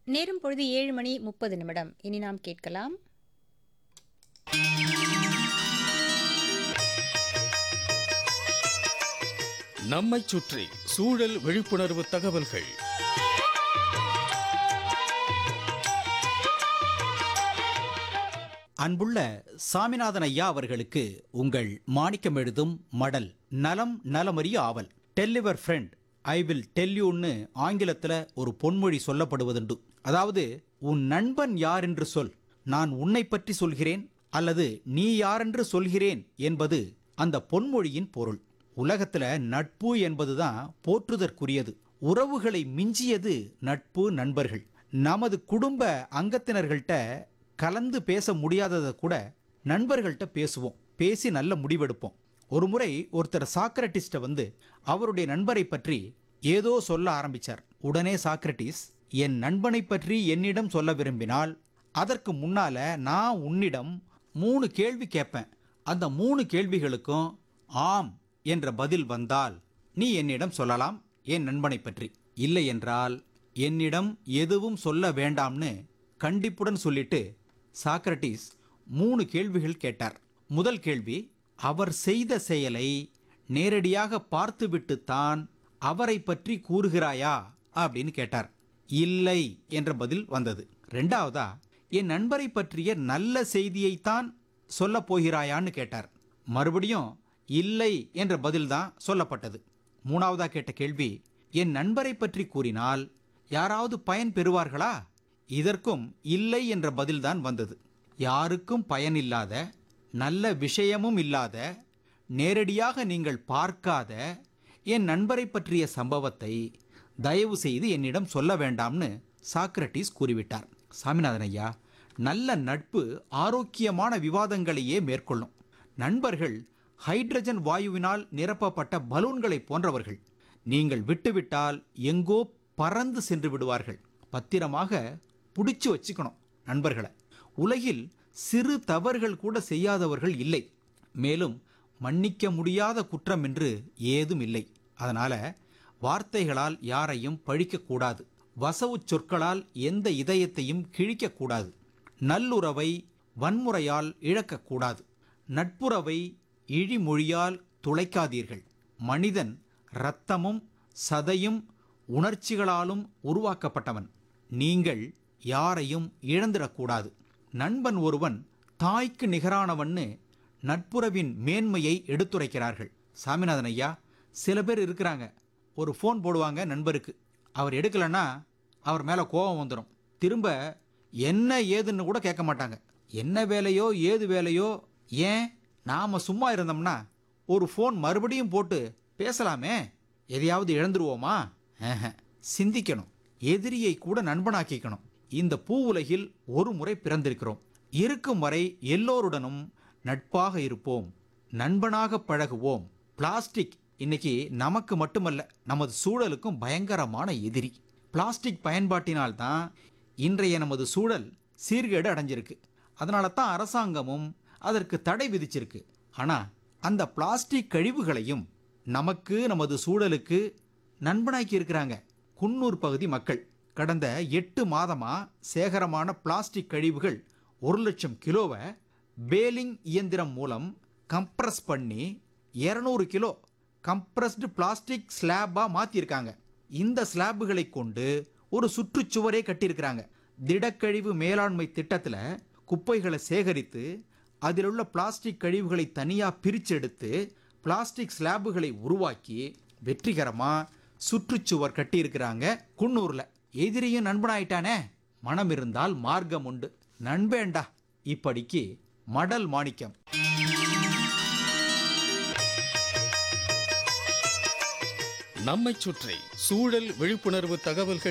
நேரம் பொழுது ஏழு மணி முப்பது நிமிடம் இனி நாம் கேட்கலாம் நம்மைச் சுற்றி சூழல் விழிப்புணர்வு தகவல்கள் அன்புள்ள சாமிநாதன் ஐயா அவர்களுக்கு உங்கள் மாணிக்கம் எழுதும் மடல் நலம் நலமறிய ஆவல் டெல்லிவர் ஃப்ரெண்ட் ஐ வில் டெல் யூன்னு ஆங்கிலத்தில் ஒரு பொன்மொழி சொல்லப்படுவதுண்டு அதாவது உன் நண்பன் யார் என்று சொல் நான் உன்னை பற்றி சொல்கிறேன் அல்லது நீ யாரென்று சொல்கிறேன் என்பது அந்த பொன்மொழியின் பொருள் உலகத்துல நட்பு என்பதுதான் போற்றுதற்குரியது உறவுகளை மிஞ்சியது நட்பு நண்பர்கள் நமது குடும்ப அங்கத்தினர்கள்ட்ட கலந்து பேச முடியாததை கூட நண்பர்கள்ட்ட பேசுவோம் பேசி நல்ல முடிவெடுப்போம் ஒரு முறை ஒருத்தர் சாக்ரட்டிஸ்ட வந்து அவருடைய நண்பரை பற்றி ஏதோ சொல்ல ஆரம்பிச்சார் உடனே சாக்ரட்டிஸ் என் நண்பனை பற்றி என்னிடம் சொல்ல விரும்பினால் அதற்கு முன்னால நான் உன்னிடம் மூணு கேள்வி கேட்பேன் அந்த மூணு கேள்விகளுக்கும் ஆம் என்ற பதில் வந்தால் நீ என்னிடம் சொல்லலாம் என் நண்பனை பற்றி இல்லை என்றால் என்னிடம் எதுவும் சொல்ல வேண்டாம்னு கண்டிப்புடன் சொல்லிட்டு சாக்ரட்டிஸ் மூணு கேள்விகள் கேட்டார் முதல் கேள்வி அவர் செய்த செயலை நேரடியாக பார்த்துவிட்டுத்தான் அவரை பற்றி கூறுகிறாயா அப்படின்னு கேட்டார் இல்லை என்ற பதில் வந்தது ரெண்டாவதா என் நண்பரை பற்றிய நல்ல செய்தியைத்தான் சொல்லப் போகிறாயான்னு கேட்டார் மறுபடியும் இல்லை என்ற பதில்தான் சொல்லப்பட்டது மூணாவதா கேட்ட கேள்வி என் நண்பரை பற்றி கூறினால் யாராவது பயன் பெறுவார்களா இதற்கும் இல்லை என்ற பதில்தான் வந்தது யாருக்கும் பயனில்லாத நல்ல விஷயமும் இல்லாத நேரடியாக நீங்கள் பார்க்காத என் நண்பரை பற்றிய சம்பவத்தை தயவு செய்து என்னிடம் சொல்ல வேண்டாம்னு சாக்ரட்டிஸ் கூறிவிட்டார் சாமிநாதன் ஐயா நல்ல நட்பு ஆரோக்கியமான விவாதங்களையே மேற்கொள்ளும் நண்பர்கள் ஹைட்ரஜன் வாயுவினால் நிரப்பப்பட்ட பலூன்களைப் போன்றவர்கள் நீங்கள் விட்டுவிட்டால் எங்கோ பறந்து சென்று விடுவார்கள் பத்திரமாக பிடிச்சு வச்சுக்கணும் நண்பர்களை உலகில் சிறு தவறுகள் கூட செய்யாதவர்கள் இல்லை மேலும் மன்னிக்க முடியாத குற்றம் என்று ஏதும் இல்லை அதனால வார்த்தைகளால் யாரையும் பழிக்கக்கூடாது வசவுச் சொற்களால் எந்த இதயத்தையும் கிழிக்கக்கூடாது நல்லுறவை வன்முறையால் இழக்கக்கூடாது நட்புறவை இழிமொழியால் துளைக்காதீர்கள் மனிதன் இரத்தமும் சதையும் உணர்ச்சிகளாலும் உருவாக்கப்பட்டவன் நீங்கள் யாரையும் இழந்திடக்கூடாது நண்பன் ஒருவன் தாய்க்கு நிகரானவன்னு நட்புறவின் மேன்மையை எடுத்துரைக்கிறார்கள் சாமிநாதன் ஐயா சில பேர் இருக்கிறாங்க ஒரு ஃபோன் போடுவாங்க நண்பருக்கு அவர் எடுக்கலைன்னா அவர் மேலே கோபம் வந்துடும் திரும்ப என்ன ஏதுன்னு கூட கேட்க மாட்டாங்க என்ன வேலையோ ஏது வேலையோ ஏன் நாம் சும்மா இருந்தோம்னா ஒரு ஃபோன் மறுபடியும் போட்டு பேசலாமே எதையாவது இழந்துருவோமா ஆஹா. சிந்திக்கணும் எதிரியை கூட நண்பனாக்கிக்கணும் இந்த பூ உலகில் ஒரு முறை பிறந்திருக்கிறோம் இருக்கும் வரை எல்லோருடனும் நட்பாக இருப்போம் நண்பனாக பழகுவோம் பிளாஸ்டிக் இன்னைக்கு நமக்கு மட்டுமல்ல நமது சூழலுக்கும் பயங்கரமான எதிரி பிளாஸ்டிக் பயன்பாட்டினால் தான் இன்றைய நமது சூழல் சீர்கேடு அடைஞ்சிருக்கு அதனால தான் அரசாங்கமும் அதற்கு தடை விதிச்சிருக்கு ஆனால் அந்த பிளாஸ்டிக் கழிவுகளையும் நமக்கு நமது சூழலுக்கு நண்பனாக்கி இருக்கிறாங்க குன்னூர் பகுதி மக்கள் கடந்த எட்டு மாதமா சேகரமான பிளாஸ்டிக் கழிவுகள் ஒரு லட்சம் கிலோவை பேலிங் இயந்திரம் மூலம் கம்ப்ரஸ் பண்ணி 200 கிலோ கம்ப்ரஸ்டு பிளாஸ்டிக் ஸ்லாப்பாக மாற்றிருக்காங்க இந்த ஸ்லாப்புகளை கொண்டு ஒரு சுற்றுச்சுவரே கட்டியிருக்கிறாங்க திடக்கழிவு மேலாண்மை திட்டத்தில் குப்பைகளை சேகரித்து அதில் உள்ள பிளாஸ்டிக் கழிவுகளை தனியாக பிரிச்செடுத்து பிளாஸ்டிக் ஸ்லாப்புகளை உருவாக்கி வெற்றிகரமாக சுற்றுச்சுவர் கட்டியிருக்கிறாங்க குன்னூரில் எதிரியும் நண்பனாயிட்டானே மனம் இருந்தால் மார்க்கம் உண்டு நண்பேண்டா இப்படிக்கு மடல் மாணிக்கம் நம்மைச் சுற்றி சூழல் விழிப்புணர்வு தகவல்கள்